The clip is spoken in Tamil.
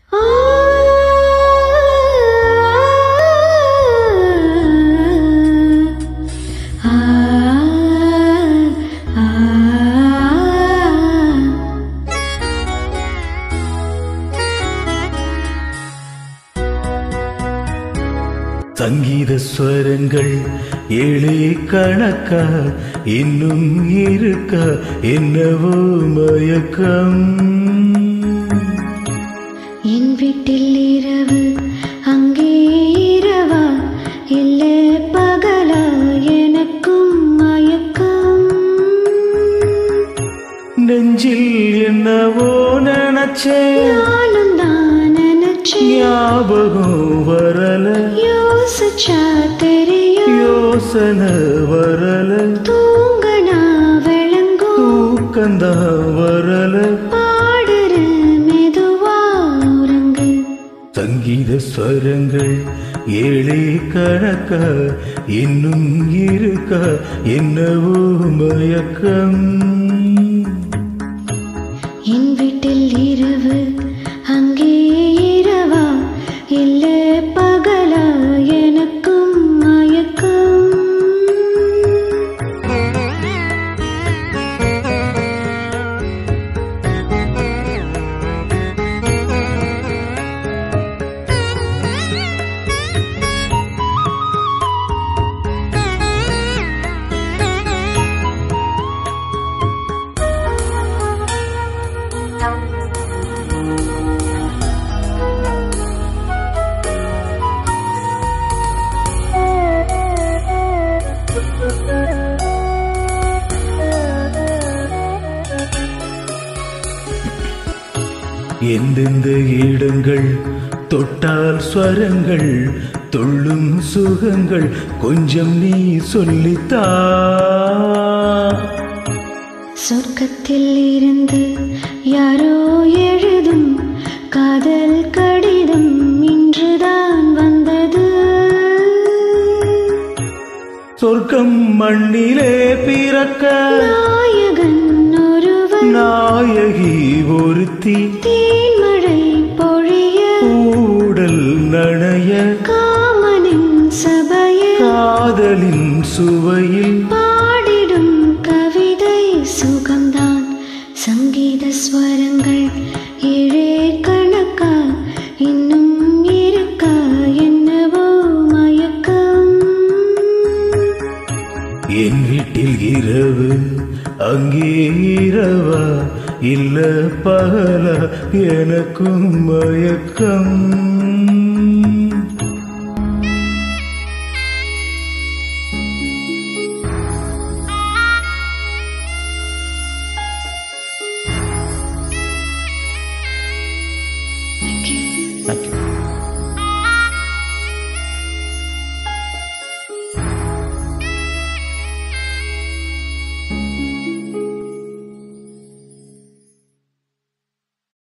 சங்கீத ஸ்வரங்கள் ஏழே கணக்கா இன்னும் இருக்கா என்னவோ மயக்கம் என் வீட்டில் இரவு அங்கே இரவா இல்ல பகலா எனக்கும் மயக்கம் நெஞ்சில் என்னவோ நினைச்சேன் நானும் தான் நினைச்சேன் ஞாபகம் வரல யோசிச்சா தெரியும் யோசனை வரல தூங்கனா விளங்கும் தூக்கந்தான் வரல பாடுற மெதுவா உறங்கு சங்கீத ஸ்வரங்கள் ஏழே கணக்கா இன்னும் இருக்கா என்னவோ மயக்கம் என் வீட்டில் இரவு அங்கே இரவா இல்ல பகலா எனக்கும் மயக்கம் எந்தெந்த இடங்கள் தொட்டால் ஸ்வரங்கள் துள்ளும் சுகங்கள் கொஞ்சம் நீ சொல்லித்தா சொர்க்கத்தில் இருந்து யாரோ எழுதும் காதல் கடிதம் இன்றுதான் வந்தது சொர்க்கம் மண்ணிலே பிறக்க நாயகன் ஒருவன் நாயகி ஒருத்தி தேன்மழை பொழிய ஊடல் நனைய காமனின் சபையில் காதலின் சுவையில் பாடிடும் கவிதை சுகம்தான் சங்கீத ஸ்வரங்கள் ஏழே கணக்கா இன்னும் இருக்கா என்னவோ மயக்கம் என் வீட்டில் இரவு அங்கே இரவா இல்ல பகலா எனக்கும் மயக்கம் Thank you. Thank you.